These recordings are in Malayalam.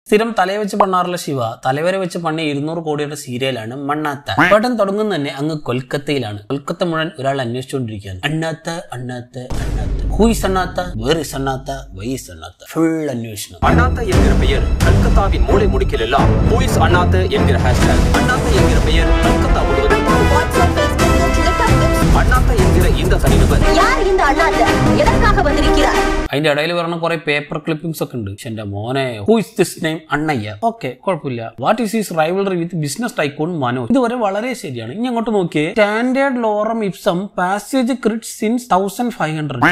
സ്ഥിരം തലയെ വെച്ച് പണ്ണാറുള്ള ശിവ തലവരെ വെച്ച് പണിയ ഇരുന്നൂറ് കോടിയുടെ സീരിയലാണ് മണ്ണാത്ത പടം തുടങ്ങുന്ന തന്നെ അങ്ങ് കൊൽക്കത്തയിലാണ് കൊൽക്കത്ത മുഴുവൻ ഒരാൾ അന്വേഷിച്ചുകൊണ്ടിരിക്കുകയാണ് Annaatthe Annaatthe Annaatthe who is Annaatthe where is Annaatthe why's Annaatthe full അന്വേഷണം அண்ணாத்த என்கிற பெயர் கல்கத்தாவின் மூளை முடுக்கில் எல்லாம் போய்ஸ் அண்ணாத்த என்கிற ஹேஷ்டேக் அண்ணாத்த என்கிற பெயர் கல்கத்தா முழுவதும் வாட்ஸ்அப் ஃபேஸ்புக் ட்விட்டர் அண்ணாத்த என்கிற இந்த தனிநபர் யார் இந்த அண்ணாத்த எதற்காக வந்திருக்கிறார் അതിന്റെ ഇടയിൽ പറയുന്ന കുറെ പേപ്പർ ക്ലിപ്പിംഗ്സ് ഒക്കെ ഉണ്ട് പക്ഷെ എന്റെ മോനെ who is this name Annayya okay കുഴപ്പമില്ല what is is rivalry with business tycoon Manoj ഇതുവരെ വളരെ ശരിയാണ് ഇനി അങ്ങോട്ട് നോക്കിയേ standard lorem ipsum passage crit since thousand five hundred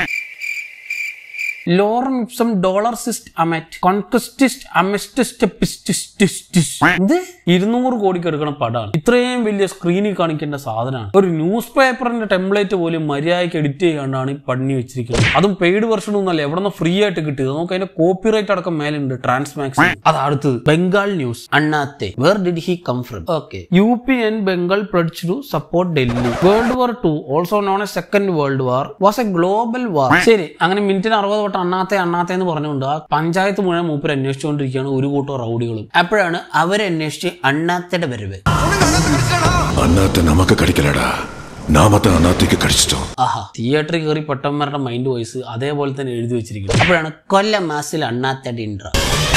lorem ipsum dolor sit amet കോൺക്വസ്റ്റിസ്റ്റ് അമസ്റ്റിസ്റ്റ് ഇത് ഇരുന്നൂറ് കോടിക്ക് എടുക്കണ പടമാണ് ഇത്രയും വലിയ സ്ക്രീനിൽ കാണിക്കേണ്ട സാധനമാണ് ഒരു ന്യൂസ് പേപ്പറിന്റെ ടെംപ്ലേറ്റ് പോലും മര്യാദയ്ക്ക് എഡിറ്റ് ചെയ്യാണ്ടാണ് ഈ പണി വെച്ചിരിക്കുന്നത് അതും പെയ്ഡ് വെർഷൻ ഒന്നല്ല എവിടെ നിന്ന് ഫ്രീ ആയിട്ട് കിട്ടിയത് നമുക്ക് അതിന്റെ കോപ്പിറൈറ്റ് അടക്കം മേലുണ്ട് ട്രാൻസ്മാക്സ് അത് അടുത്തത് Bengal news Annaatthe where did he come from okay U P and Bengal pledge to support Delhi world war two also known a second world war was a global war ശരി അങ്ങനെ മിനിറ്റിന് അറുപത് വട്ടം അണ്ണാത്തെ അണ്ണാത്തെ എന്ന് പറഞ്ഞുകൊണ്ട് ആ പഞ്ചായത്ത് മുഴുവൻ മൂപ്പർ അന്വേഷിച്ചുകൊണ്ടിരിക്കുകയാണ് ഒരു കൂട്ടം റൗഡികളും അപ്പോഴാണ് അവരന്വേഷിച്ച് അണ്ണാത്തയുടെ വരവ് അന്നാത്തെ നമുക്ക് കടിക്കലടാ നാമത്തെ അന്നാത്തേക്ക് കടിച്ചിട്ടോ ആഹാ തിയേറ്ററിൽ കയറി പൊട്ടന്മാരുടെ മൈൻഡ് വോയിസ് അതേപോലെ തന്നെ എഴുതി വെച്ചിരിക്കുന്നു അപ്പോഴാണ് കൊല്ലം മാസിൽ അണ്ണാത്തയുടെ ഇൻട്ര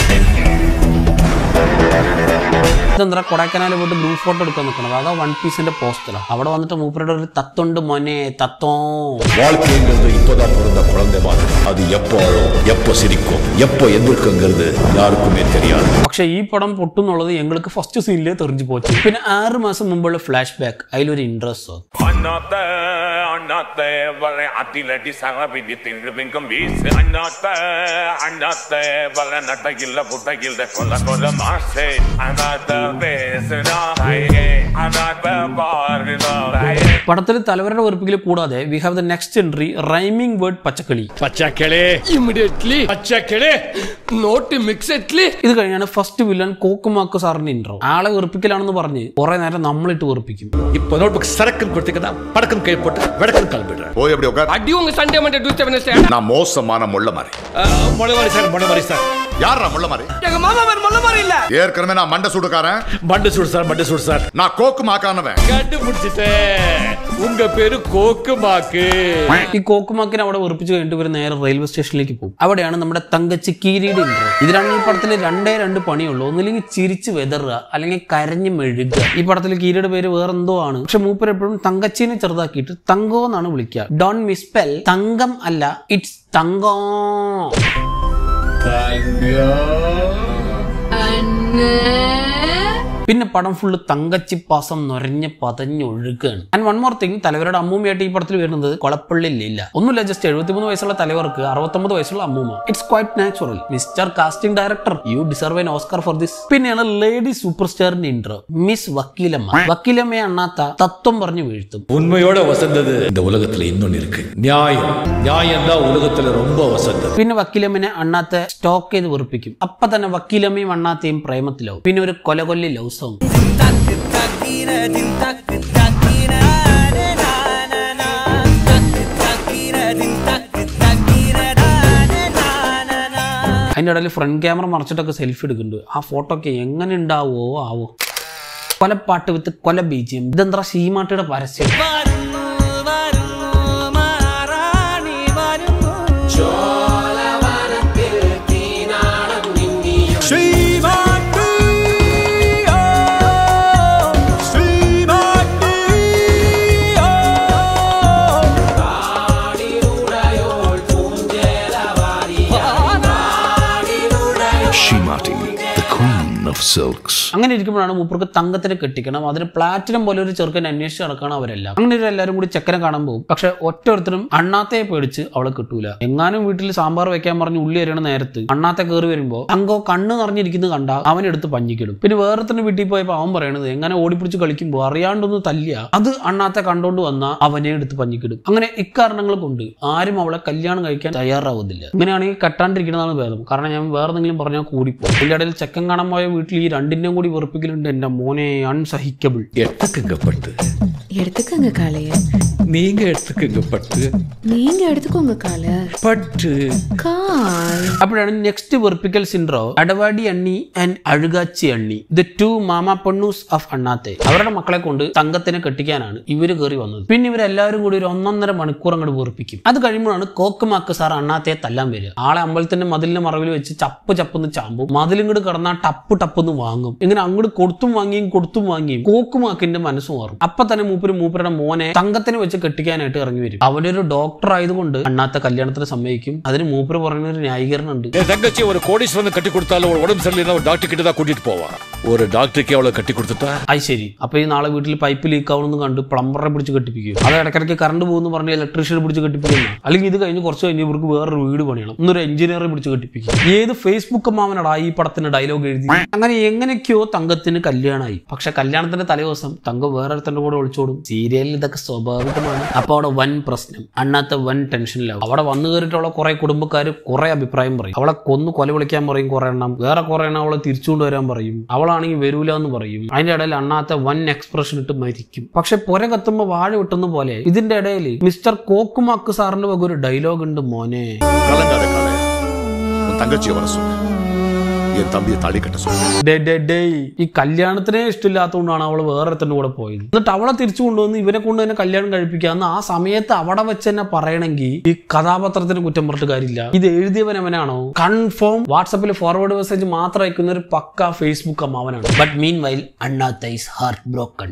ഇതെന്താ കൊടൈക്കനാൽ പോയിട്ട് ഗ്രൂപ്പ് ഫോട്ടോ എടുക്കാൻ നിൽക്കണം അതാ വൺ പീസിന്റെ പോസ്റ്ററാ അവിടെ വന്നിട്ട് മൂപ്പരുടെ ഒരു തത്തൊണ്ട് മോനെ തത്തോ வாழ்க்கைங்கிறது இப்பதான் பிறந்த குழந்தை மாதிரி அது எப்போ அழும் எப்போ சிரிக்கும் எப்போ எந்திருக்குங்கிறது யாருக்குமே தெரியாது പക്ഷെ ഈ പടം പൊട്ടുന്നുള്ളത് ഞങ്ങൾക്ക് ഫസ്റ്റ് സീനിലേ തെറിഞ്ഞു പോച്ചു പിന്നെ ആറ് മാസം മുമ്പുള്ള ഫ്ലാഷ് ബാക്ക് അതിലൊരു ഇൻട്രസ്റ്റ് அண்ணாத்த அண்ணாத்த வள அத்திலடி சகபிடி திங்கிருக்கும் வீசு அண்ணாத்த அண்ணாத்த வள நட்டகில்ல புட்டகில்ல கொல்ல கொல்ல மாசே அண்ணாத்த பேசுனா அண்ணாத்த பாருனா പടത്തിൽ തലവരുടെ വെറുപ്പിക്കൽ കൂടാതെ we have the next entry rhyming word പച്ചക്കളി പച്ചക്കിളി ഇമ്മീഡിയറ്റ്ലി പച്ചക്കിളി നോട്ട് മിക്സഡ്ലി ഇത് കഴിഞ്ഞാണ് ഫസ്റ്റ് വില്ലൻ കോക്കുമാക്ക് സാറിന്റെ ഇൻട്രോ ആളെ വെറുപ്പിക്കലാണെന്ന് പറഞ്ഞ് കുറെ നേരം നമ്മളിട്ട് വെറുപ്പിക്കും இப்போ நோட்புக் சரக்குன்னு கொடுத்தீங்கன்னா படக்குன்னு கை போட்டு வடக்குன்னு கிளம்பிடுறேன் போய் அப்படி உட்கார் அடி உங்க சண்டே மண்டே டியூஸ்டே வெனஸ்டே நான் மோசமான முள்ள மாதிரி முளவாரி சார் முளவாரி சார் யாரா முள்ள மாதிரி எங்க மாமா வேற முள்ள மாதிரி இல்ல ஏற்கனவே நான் மண்டை சுடுக்காரன் மண்டு சூடு சார் மண்டு சூடு சார் நான் கோக்கு மாக்கானவன் கண்டுபிடிச்சிட்டேன் உங்க பேரு கோக்கு மாக்கு ഈ കോക്കുമാക്കിനെ അവിടെ വെറുപ്പിച്ച് കഴിഞ്ഞിട്ട് ഇവർ നേരെ റെയിൽവേ സ്റ്റേഷനിലേക്ക് പോകും അവിടെയാണ് നമ്മുടെ തങ്കച്ചി കീരിയുടെ ഇൻട്രോ ഇതിലാണ് ഈ പടത്തിൽ രണ്ടേ രണ്ട് പണിയുള്ളൂ ഒന്നില്ലെങ്കിൽ ചിരിച്ച് വെതറുക അല്ലെങ്കിൽ കരഞ്ഞ് മെഴുകുക ഈ പടത്തിൽ കീരിയുടെ പേര് വേറെ എന്തോ ആണ് പക്ഷെ മൂപ്പർ എപ്പോഴും തങ്കച്ചിനെ ചെറുതാക്കിയിട്ട് തങ്കോ എന്നാണ് വിളിക്കുക ഡോൺ മിസ്പെൽ തങ്കം അല്ല ഇറ്റ്സ് തങ്കോ പിന്നെ പടം ഫുള്ള് തങ്കച്ചിപ്പാസം നൊരഞ്ഞ് പതഞ്ഞൊഴുകാണ് ആൻഡ് വൺ മോർ തിങ് തലവരുടെ അമ്മൂമ്മയായിട്ട് ഈ പടത്തിൽ വരുന്നത് കൊളപ്പള്ളിയിലില്ല ഒന്നുമില്ല ജസ്റ്റ് എഴുപത്തിമൂന്ന് വയസ്സുള്ള തലവർക്ക് അറുപത്തൊമ്പത് വയസ്സുള്ള അമ്മൂമ്മ it's quite natural mister casting director you deserve an Oscar for this പിന്നെയാണ് ലേഡി സൂപ്പർ സ്റ്റാറിന്റെ ഇൻട്രോ മിസ് വക്കീലമ്മ വക്കീലമ്മയെ അണ്ണാത്ത തത്വം പറഞ്ഞു വീഴ്ത്തും உண்மையோட வசந்தது இந்த உலகத்துல இன்னொன்னு இருக்கு நியாயம் நியாயம் தான் உலகத்துல ரொம்ப வசந்தது പിന്നെ വക്കീലമ്മനെ അണ്ണാത്ത സ്റ്റോക്ക് ചെയ്ത് വെറുപ്പിക്കും അപ്പൊ തന്നെ വക്കീലമ്മയും അണ്ണാത്തയും പ്രേമത്തിലാവും പിന്നെ ഒരു കൊലകൊല്ലി ലവ് സോങ് അതിന്റെ ഇടയിൽ ഫ്രണ്ട് ക്യാമറ മറച്ചിട്ടൊക്കെ സെൽഫി എടുക്കുന്നുണ്ട് ആ ഫോട്ടോ ഒക്കെ എങ്ങനെ ഉണ്ടാവോ ആവോ കൊലപ്പാട്ട് വിത്ത് കൊല ബീജിയം ഇതെന്താ ശീമാട്ടിയുടെ പരസ്യം ஷீமாட்டி the queen of silks അങ്ങനെ ഇരിക്കുമ്പോഴാണ് മൂപ്പർക്ക് തങ്കത്തിനെ കെട്ടിക്കണം അതിന് പ്ലാറ്റിനം പോലെ ഒരു ചെറുക്കനെ അന്വേഷിച്ച് നടക്കണം അവരെല്ലാം അങ്ങനെ ഇവർ എല്ലാവരും കൂടി ചെക്കനെ കാണാൻ പോകും പക്ഷെ ഒറ്റൊരുത്തരും അണ്ണാത്തയെ പേടിച്ച് അവളെ കിട്ടൂല എങ്ങാനും വീട്ടിൽ സാമ്പാർ വെക്കാൻ പറഞ്ഞ് ഉള്ളി എറിയണ നേരത്ത് അണ്ണാത്ത കയറി വരുമ്പോൾ തങ്കോ കണ്ണ് നിറഞ്ഞിരിക്കുന്നത് കണ്ട അവനെടുത്ത് പഞ്ഞിക്കിടും പിന്നെ വേറൊരുത്തന് വീട്ടിൽ പോയപ്പോൾ അവൻ പറയണത് എങ്ങനെ ഓടിപ്പിടിച്ച് കളിക്കുമ്പോൾ അറിയാണ്ടൊന്ന് തല്ലിയ അത് അണ്ണാത്തെ കണ്ടോണ്ട് വന്ന അവനെ എടുത്ത് പഞ്ഞിക്കിടും അങ്ങനെ ഇക്കാരണങ്ങൾ കൊണ്ട് ആരും അവളെ കല്യാണം കഴിക്കാൻ തയ്യാറാവുന്നില്ല ഇങ്ങനെയാണെങ്കിൽ കെട്ടാണ്ടിരിക്കുന്നതാണ് ഭേദം കാരണം ഞാൻ വേറെ എന്തെങ്കിലും പറഞ്ഞാൽ കൂടിപ്പോ ഇതിന്റെ ഇടയിൽ ചെക്കൻ കാണാൻ പോയ വീട്ടിൽ ഈ രണ്ടിന്റെയും കൂടി വെറുപ്പിക്കലുണ്ട് എന്റെ മോനെ അൺസഹിക്കബിൾ எடுத்துக்குங்க பட்டு எடுத்துக்கங்க காளைய நீங்க எடுத்துக்குங்க பட்டு நீங்க எடுத்துக்கோங்க காலை பட்டு கால் അപ്പോഴാണ് നെക്സ്റ്റ് വെർപ്പിക്കൽ സിൻഡ്രോ അടവാടി അണ്ണി ആൻഡ് അഴുകാച്ചി അണ്ണി ദ ടു മാമ പണ്ണൂസ് ഓഫ് അണ്ണാത്തെ അവരുടെ മക്കളെ കൊണ്ട് തങ്കത്തിനെ കെട്ടിക്കാനാണ് ഇവര് കയറി വന്നത് പിന്നെ ഇവരെല്ലാവരും കൂടി ഒരു ഒന്നൊന്നര മണിക്കൂർ അങ്ങോട്ട് വെറുപ്പിക്കും അത് കഴിയുമ്പോഴാണ് കോക്കുമാക്ക് സാർ അണ്ണാത്തെ തല്ലാൻ വരിക ആളെ അമ്പലത്തിന്റെ മതിലിന്റെ മറവിൽ വെച്ച് ചപ്പ് ചപ്പെന്ന് ചാമ്പും മതിലിങ്ങോട്ട് കിടന്നാൽ ടപ്പ് ടപ്പെന്ന് വാങ്ങും ഇങ്ങനെ അങ്ങോട്ട് കൊടുത്തും വാങ്ങിയും കൊടുത്തും വാങ്ങിയും കോക്കുമാക്കിന്റെ മനസ്സ് മാറും അപ്പൊ തന്നെ മൂപ്പര് മൂപ്പരുടെ മോനെ തങ്കത്തിന് വെച്ച് കെട്ടിക്കാനായിട്ട് ഇറങ്ങി വരും അവനൊരു ഡോക്ടർ ആയതുകൊണ്ട് അണ്ണാത്ത കല്യാണത്തിന് സമ്മതിക്കും അതിന് മൂപ്പര് പറയുന്ന ഒരു ന്യായീകരണം ഉണ്ട് என் தங்கச்சி ஒரு கோடீஸ்வரன் கட்டி கொடுத்தாலும் ஒரு உடம்பு சரியில்லைன்னா ஒரு டாக்டர் கிட்ட தான் கூட்டிட்டு போவா ஒரு டாக்டருக்கு அவளை கட்டி கொடுத்துட்டா അത് ശരി അപ്പൊ ഈ നാളെ വീട്ടിൽ പൈപ്പ് ലീക്ക് ആവുമെന്ന് കണ്ട് പ്ലംബറെ പിടിച്ച് കെട്ടിപ്പിക്കും അത് ഇടയ്ക്കിടയ്ക്ക് കറണ്ട് പോകുന്നു പറഞ്ഞ് ഇലക്ട്രീഷ്യനെ പിടിച്ച് കെട്ടിപ്പിക്കുന്ന അല്ലെങ്കിൽ ഇത് കഴിഞ്ഞ് കുറച്ച് കഴിഞ്ഞ് ഇവർക്ക് വേറൊരു വീട് പണിയണം ഇന്നൊരു എഞ്ചിനീയറെ പിടിച്ച് കെട്ടിപ്പിക്കും ഏത് ഫേസ്ബുക്ക് മാമനടാ ഈ പടത്തിന്റെ ഡയലോഗ് എഴുതി അങ്ങനെ എങ്ങനെയൊക്കെയോ തങ്കത്തിന് കല്യാണമായി പക്ഷെ കല്യാണത്തിന്റെ തലേദിവസം തങ്കം വേറൊരുത്തന്റെ കൂടെ ഒളിച്ചോടും സീരിയലിൽ ഇതൊക്കെ സ്വാഭാവികമാണ് അപ്പൊ അവിടെ വൻ പ്രശ്നം അണ്ണാത്ത വൻ ടെൻഷനിലാവും അവിടെ വന്നു കയറിയിട്ടുള്ള കുറെ കുടുംബക്കാർ കുറെ അഭിപ്രായം പറയും അവളെ കൊന്നു കൊല വിളിക്കാൻ പറയും കുറെ എണ്ണം വേറെ കുറെ എണ്ണം അവളെ തിരിച്ചുകൊണ്ട് വരാൻ പറയും അവളാണെങ്കിൽ വരൂല എന്ന് പറയും അതിന്റെ ഇടയിൽ അണ്ണാത്ത വൻ എക്സ്പ്രഷൻ ഇട്ട് മരിക്കും പക്ഷെ പുര കത്തുമ്പോ വാഴ വിട്ടുന്ന പോലെ ഇതിന്റെ ഇടയിൽ മിസ്റ്റർ കോക്കുമാക്ക് സാറിന്റെ വക ഒരു ഡയലോഗ് ഉണ്ട് മോനെ கலங்காத காளையா உன் தங்கச்சியை வர சொல்லு என் தம்பியை தாலி கட்ட சொல்லு ഡേ ഡേ ഡേ ഈ കല്യാണത്തിനെ ഇഷ്ടമില്ലാത്തതുകൊണ്ടാണ് അവൾ വേറൊരുത്തൻ്റെ കൂടെ പോയത് എന്നിട്ട് അവളെ തിരിച്ചു കൊണ്ടുവന്ന് ഇവരെ കൊണ്ട് തന്നെ കല്യാണം കഴിപ്പിക്കാന്ന് ആ സമയത്ത് അവിടെ വെച്ച് തന്നെ പറയണമെങ്കിൽ ഈ കഥാപാത്രത്തിന് കുറ്റം പറഞ്ഞിട്ട് കാര്യമില്ല ഇത് എഴുതിയവൻ അവനാണോ കൺഫേം വാട്സപ്പിൽ ഫോർവേഡ് മെസ്സേജ് മാത്രം അയക്കുന്ന ഒരു പക്ക ഫേസ്ബുക്ക് അമ്മാവനാണ് but meanwhile Annaatthe is heart broken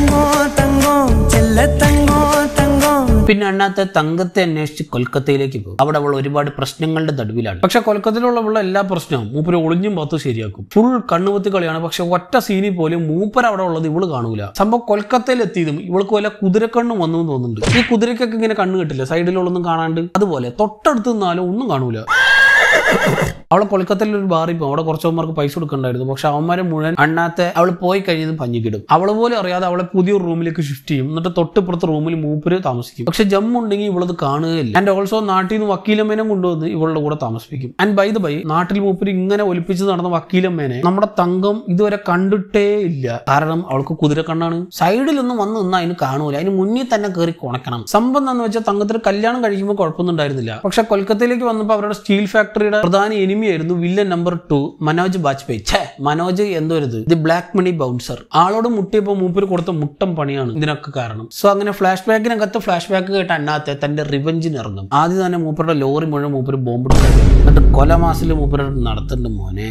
പിന്നെ അണ്ണാത്ത തങ്കത്തെ അന്വേഷിച്ച് കൊൽക്കത്തയിലേക്ക് പോകും അവിടെ അവൾ ഒരുപാട് പ്രശ്നങ്ങളുടെ നടുവിലാണ് പക്ഷെ കൊൽക്കത്തയിലുള്ള എല്ലാ പ്രശ്നവും മൂപ്പര് ഒളിഞ്ഞും പത്ത് ശരിയാക്കും ഫുൾ കണ്ണുപത്തി കളിയാണ് പക്ഷെ ഒറ്റ സീനിൽ പോലും മൂപ്പർ അവിടെ ഉള്ളത് ഇവള് കാണൂല സംഭവം കൊൽക്കത്തയിൽ എത്തിയതും ഇവൾക്ക് വല്ല കുതിരക്കണ്ണും വന്നു എന്ന് തോന്നുന്നുണ്ട് ഈ കുതിരക്കൊക്കെ ഇങ്ങനെ കണ്ണ് കിട്ടില്ല സൈഡിലുള്ളൊന്നും കാണാണ്ട് അതുപോലെ തൊട്ടടുത്ത് നിന്നാലും ഒന്നും കാണൂല അവളെ കൊൽക്കത്തയിൽ ഒരു ബാറിൽ പോകും അവിടെ കുറച്ച് അവന്മാർക്ക് പൈസ കൊടുക്കണ്ടായിരുന്നു പക്ഷെ അവന്മാരെ മുഴുവൻ അണ്ണാത്തെ അവൾ പോയി കഴിഞ്ഞതും പഞ്ഞിക്കിടും അവള് പോലും അറിയാതെ അവളെ പുതിയൊരു റൂമിലേക്ക് ഷിഫ്റ്റ് ചെയ്യും എന്നിട്ട് തൊട്ടിപ്പുറത്ത് റൂമിൽ മൂപ്പര് താമസിക്കും പക്ഷെ ജമ്മു ഉണ്ടെങ്കിൽ ഇവളത് കാണുകയില്ല ആൻഡ് ഓൾസോ നാട്ടിൽ നിന്ന് വക്കീലമ്മേനെ കൊണ്ടുവന്ന് ഇവളുടെ കൂടെ താമസിപ്പിക്കും ആൻഡ് ബൈ ദ ബൈ നാട്ടിൽ മൂപ്പര് ഇങ്ങനെ ഒലിപ്പിച്ച് നടന്ന വക്കീലമ്മേനെ നമ്മുടെ തങ്കം ഇതുവരെ കണ്ടിട്ടേ ഇല്ല കാരണം അവൾക്ക് കുതിരക്കണ്ണാണ് സൈഡിലൊന്നും വന്ന് നിന്നാ അതിന് കാണൂല അതിന് മുന്നിൽ തന്നെ കയറി കുണക്കണം സംഭവം എന്താണെന്ന് വെച്ചാൽ തങ്കത്തിന് കല്യാണം കഴിക്കുമ്പോൾ കുഴപ്പമൊന്നും ഉണ്ടായിരുന്നില്ല പക്ഷെ കൊൽക്കത്തയിലേക്ക് വന്നപ്പോൾ അവരുടെ സ്റ്റീൽ ഫാക്ടറിയുടെ പ്രധാന എനിമിയായിരുന്നു villain number two Manoj Bajpayee ഛേ മനോജ് എന്തോ ഒരു ഇത് ദി ബ്ലാക്ക് മണി ബൗൺസർ ആളോട് മുട്ടിയപ്പോൾ മൂപ്പര് കൊടുത്ത മുട്ടം പണിയാണ് ഇതിനൊക്കെ കാരണം സോ അങ്ങനെ ഫ്ലാഷ് ബാക്കിനകത്ത് ഫ്ലാഷ് ബാക്ക് കേട്ട് അന്നാത്തെ തന്റെ റിവഞ്ചിന് ഇറങ്ങും ആദ്യം തന്നെ മൂപ്പരുടെ ലോറി മുഴുവൻ മൂപ്പര് ബോംബ് എന്നിട്ട് കൊലമാസിൽ മൂപ്പര് നടത്തുന്നുണ്ട് മോനെ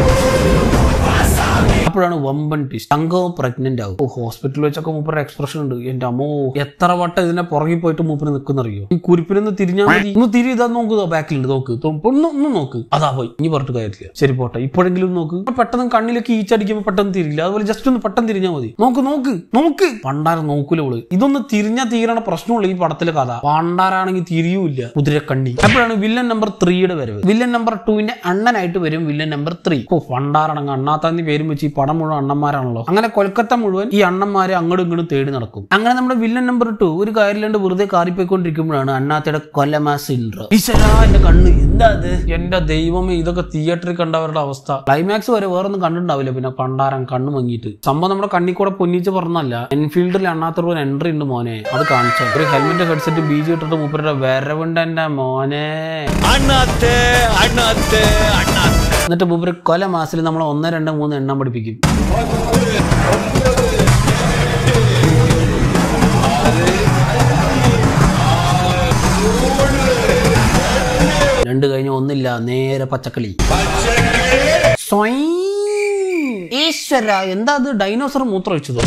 അപ്പോഴാണ് വമ്പൻ ട്വിസ്റ്റ് തങ്കവും പ്രഗ്നന്റ് ആവും ഓ ഹോസ്പിറ്റലിൽ വെച്ചൊക്കെ മൂപ്പരുടെ എക്സ്പ്രഷൻ ഉണ്ട് എന്റെ അമ്മോ എത്ര വട്ടം ഇതിനെ പുറകിൽ പോയിട്ട് മൂപ്പര് നിൽക്കുന്നറിയോ ഈ കുരിപ്പിനൊന്ന് തിരിഞ്ഞാൽ മതി ഒന്ന് തിരി ഇതാ നോക്ക് ബാക്കിലുണ്ട് നോക്ക് തൊ- ഒന്ന് ഒന്ന് നോക്ക് അതാ പോയി ഇനി പറഞ്ഞിട്ട് കാര്യമില്ല ശരി പോട്ടെ ഇപ്പോഴെങ്കിലും നോക്ക് പെട്ടെന്ന് കണ്ണിലേക്ക് ഈച്ചടിക്കുമ്പോൾ പെട്ടെന്ന് തിരിയില്ല അതുപോലെ ജസ്റ്റ് ഒന്ന് പെട്ടെന്ന് തിരിഞ്ഞാൽ മതി നോക്ക് നോക്ക് നോക്ക് പണ്ടാരം നോക്കൂല അവള് ഇതൊന്ന് തിരിഞ്ഞാ തീരണ പ്രശ്നമുള്ള ഈ പടത്തിലെ കഥ പണ്ടാരാണെങ്കിൽ തിരിയൂല്ല കുതിരക്കണ്ണി അപ്പോഴാണ് വില്ലൻ നമ്പർ ത്രീയുടെ വരവ് വില്ലൻ നമ്പർ ടുവിന്റെ അണ്ണനായിട്ട് വരും വില്ലൻ നമ്പർ ത്രീ ഓ പണ്ടാറടങ്ങ് അണ്ണാത്താന്നി പേരും വെച്ച് ഈ പടം മുഴുവൻ അണ്ണന്മാരാണല്ലോ അങ്ങനെ കൊൽക്കത്ത മുഴുവൻ ഈ അണ്ണന്മാരെ അങ്ങോട്ടും ഇങ്ങോട്ടും തേടി നടക്കും അങ്ങനെ നമ്മുടെ വില്ലൻ നമ്പർ ടു ഒരു കാര്യമില്ലാണ്ട് വെറുതെ കാറിപ്പോയിക്കൊണ്ടിരിക്കുമ്പോഴാണ് അണ്ണാത്തയുടെ കൊല്ലമാസ് ഇൻട്രോ ഈശ്വരാ എന്റെ കണ്ണ് എന്താ അത് എന്റെ ദൈവമേ ഇതൊക്കെ തിയേറ്ററിൽ കണ്ടവരുടെ അവസ്ഥ ക്ലൈമാക്സ് വരെ വേറൊന്നും കണ്ടിട്ടുണ്ടാവില്ല പിന്നെ പണ്ടാരം കണ്ണു മങ്ങിയിട്ട് സംഭവം നമ്മുടെ കണ്ണിൽ കൂടെ പൊന്നിച്ച് പറഞ്ഞല്ല എൻഫീൽഡിൽ അണ്ണാത്ത ഒരു എൻട്രി ഉണ്ട് മോനെ അത് കാണിച്ചു ഒരു ഹെൽമെറ്റ് ഹെഡ്സെറ്റ് ബീജ് ഇട്ടിട്ട് മൂപ്പരുടെ വരവുണ്ട് എന്റെ മോനെ அண்ணாத்தே அண்ணாத்தே அண்ணாத்தே എന്നിട്ട് മൂപ്പര് കൊല മാസത്തിൽ നമ്മൾ ഒന്ന് രണ്ട് മൂന്ന് എണ്ണം പഠിപ്പിക്കും രണ്ട് കഴിഞ്ഞ ഒന്നില്ല നേരെ പച്ചക്കളി സ്വയ്. ഈശ്വര എന്താ അത് ഡൈനോസർ മൂത്രം ഒഴിച്ചതോ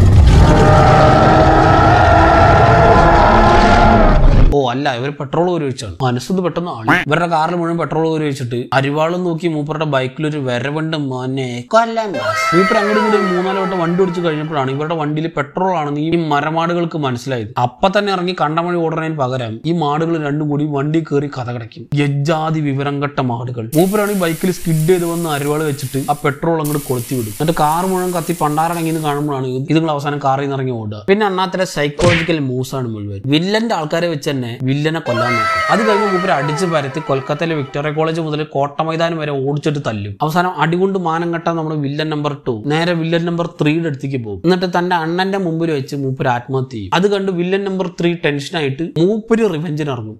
ഓ അല്ല ഇവർ പെട്രോൾ കോരി ഒഴിച്ചാണ് മനസ്സത് പെട്ടെന്ന് ആളി ഇവരുടെ കാറിൽ മുഴുവൻ പെട്രോൾ കോരി ഒഴിച്ചിട്ട് അരിവാളും നോക്കി മൂപ്പരുടെ ബൈക്കിൽ ഒരു വരവുണ്ട് മോനെ കൊല്ലാൻ മൂപ്പർ അങ്ങോട്ട് ഇങ്ങോട്ട് ഒരു മൂന്നാല് വട്ടം വണ്ടി ഓടിച്ച് കഴിഞ്ഞപ്പോഴാണ് ഇവരുടെ വണ്ടിയിൽ പെട്രോൾ ആണെന്ന് ഈ മരമാടുകൾക്ക് മനസ്സിലായത് അപ്പൊ തന്നെ ഇറങ്ങി കണ്ടമണി ഓടുന്നതിന് പകരം ഈ മാടുകൾ രണ്ടും കൂടി വണ്ടി കയറി കഥ കിടക്കും യജാതി വിവരം കെട്ട മാടുകൾ മൂപ്പരാണ് ഈ ബൈക്കിൽ സ്കിഡ് ചെയ്ത് വന്ന് അരിവാൾ വെച്ചിട്ട് ആ പെട്രോൾ അങ്ങോട്ട് കൊളുത്തി വിടും എന്നിട്ട് കാർ മുഴുവൻ കത്തി പണ്ടാറടങ്ങിന്ന് കാണുമ്പോഴാണ് ഇതുങ്ങൾ അവസാനം കാറിൽ നിന്ന് ഇറങ്ങി ഓടുക പിന്നെ അണ്ണാത്തര സൈക്കോളജിക്കൽ മൂസാണ് മുഴുവൻ വില്ലന്റെ ആൾക്കാരെ വെച്ച് തന്നെ തന്നെ വില്ലനെ കൊല്ലാൻ നോക്കും അത് കഴിഞ്ഞ് മൂപ്പര് അടിച്ച് പരത്തി കൊൽക്കത്തയിലെ വിക്ടോറിയ കോളേജ് മുതൽ കോട്ട മൈതാനം വരെ ഓടിച്ചിട്ട് തല്ലും അവസാനം അടികൊണ്ട് മാനം കെട്ടാൻ നമ്മുടെ വില്ലൻ നമ്പർ ടു നേരെ വില്ലൻ നമ്പർ ത്രീയുടെ അടുത്തേക്ക് പോകും എന്നിട്ട് തന്റെ അണ്ണന്റെ മുമ്പിൽ വെച്ച് മൂപ്പര് ആത്മഹത്യ ചെയ്യും അത് കണ്ട് വില്ലൻ നമ്പർ ത്രീ ടെൻഷനായിട്ട് മൂപ്പര് റിവെഞ്ചിന് ഇറങ്ങും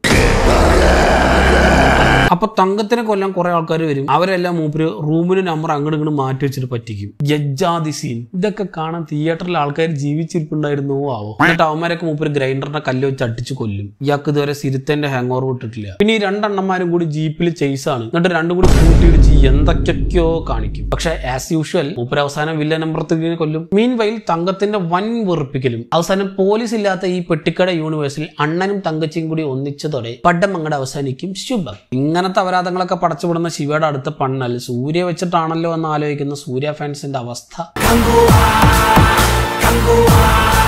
അപ്പൊ തങ്കത്തിനെ കൊല്ലാൻ കുറെ ആൾക്കാർ വരും അവരെല്ലാം മൂപ്പര് റൂമിന് നമ്പർ അങ്ങോട്ട് ഇങ്ങോട്ട് മാറ്റി വെച്ചിട്ട് പറ്റിക്കും ജഡ്ജാതി സീൻ ഇതൊക്കെ കാണാൻ തിയേറ്ററിൽ ആൾക്കാർ ജീവിച്ചിരിപ്പുണ്ടായിരുന്നോ ആവോ എന്നിട്ട് അവന്മാരൊക്കെ മൂപ്പര് ഗ്രൈൻഡറിന്റെ കല്ല് വെച്ച് അടിച്ച് കൊല്ലും ഇയാൾക്ക് ഇതുവരെ സിരുത്തന്റെ ഹാങ് ഓവർ വിട്ടിട്ടില്ല പിന്നെ ഈ രണ്ടെണ്ണന്മാരും കൂടി ജീപ്പിൽ ചെയ്സാണ് എന്നിട്ട് രണ്ടും കൂടി കൂട്ടിയിടിച്ച് എന്തൊക്കെയൊക്കെയോ കാണിക്കും പക്ഷെ ആസ് യൂഷ്വൽ മൂപ്പര് അവസാനം വില്ല നമ്പർ ത്രീനെ കൊല്ലും മീൻ വൈൽ തങ്കത്തിന്റെ വൻ വെറുപ്പിക്കലും അവസാനം പോലീസ് ഇല്ലാത്ത ഈ പെട്ടിക്കട യൂണിവേഴ്സിൽ അണ്ണനും തങ്കച്ചിയും കൂടി ഒന്നിച്ചതോടെ പടം അങ്ങടെ അവസാനിക്കും ശുഭം ഇങ്ങനത്തെ അപരാധങ്ങളൊക്കെ പടച്ചുവിടുന്ന ശിവയുടെ അടുത്ത പണ്ണൽ സൂര്യ വെച്ചിട്ടാണല്ലോ എന്ന് ആലോചിക്കുന്ന സൂര്യ ഫാൻസിന്റെ അവസ്ഥ